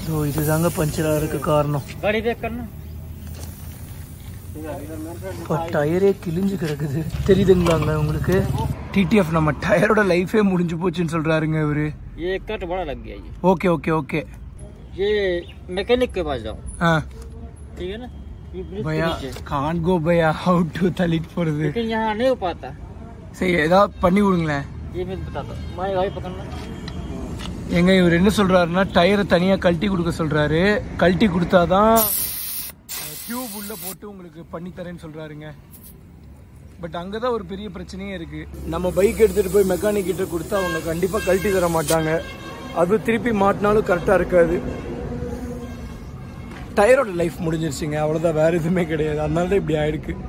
so இதுதாங்க puncture ஆகிறதுக்கு காரணம் गाड़ी देख करना இப்போ டயரே கிழிஞ்சு கிடக்குது தெரியுதுங்களாங்க உங்களுக்கு டிடிஎஃப் நம்ம டயரோட லைஃபே முடிஞ்சு போச்சுன்னு சொல்றாருங்க இவரு ये कट बड़ा लग गया ये ஓகே ஓகே ஓகே ये मैकेनिक के पास जाओ ஆ ठीक है ना ये ब्रिज के பையா नीचे கான் கோ பையா ஹவு டு தள்ளிட்டு போறது लेकिन यहाँ नहीं हो पाता சரி ஏதாவது பண்ணி விடுங்களேன் ये मैं बताता हूँ मैं गाड़ी पकड़ना எங்க இவர் என்ன சொல்றாருன்னா டயரை தனியா கழட்டி கொடுக்க சொல்றாரு கழட்டி கொடுத்தாதான் டியூப் உள்ள போட்டு உங்களுக்கு பண்ணி தரேன்னு சொல்றாருங்க பட் அங்கதான் ஒரு பெரிய பிரச்சனையே இருக்கு நம்ம பைக் எடுத்துட்டு போய் மெக்கானிக் கிட்ட கொடுத்தா அவங்க கண்டிப்பா கழட்டி தர மாட்டாங்க அது திருப்பி மாட்டினாலும் கரெக்டா இருக்காது டயரோட லைஃப் முடிஞ்சிருச்சுங்க அவ்வளவுதான் வேற எதுவுமே கிடையாது அதனால தான் இப்படி ஆயிருக்கு